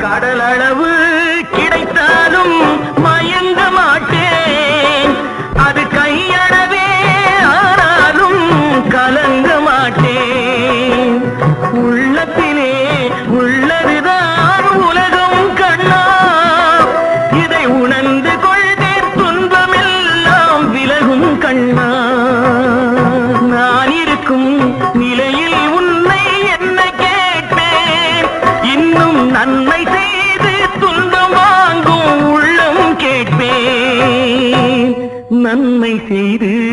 கடலளவு கிடைத்தாலும் மயங்க மாட்டேன் அது கையளவே ஆனாலும் கலங்க மாட்டேன் உள்ளத்திலே உள்ளதுதான் உலகம் கண்ணா இதை உணர்ந்து கொள்வேன் துன்பமெல்லாம் விலகும் கண்ணா நான் இருக்கும் நிலையில் உன்னை என்ன கேட்பேன் இன்னும் நன்மை செய்து துன்பம் வாங்கும் உள்ளம் கேட்பேன் நன்மை செய்து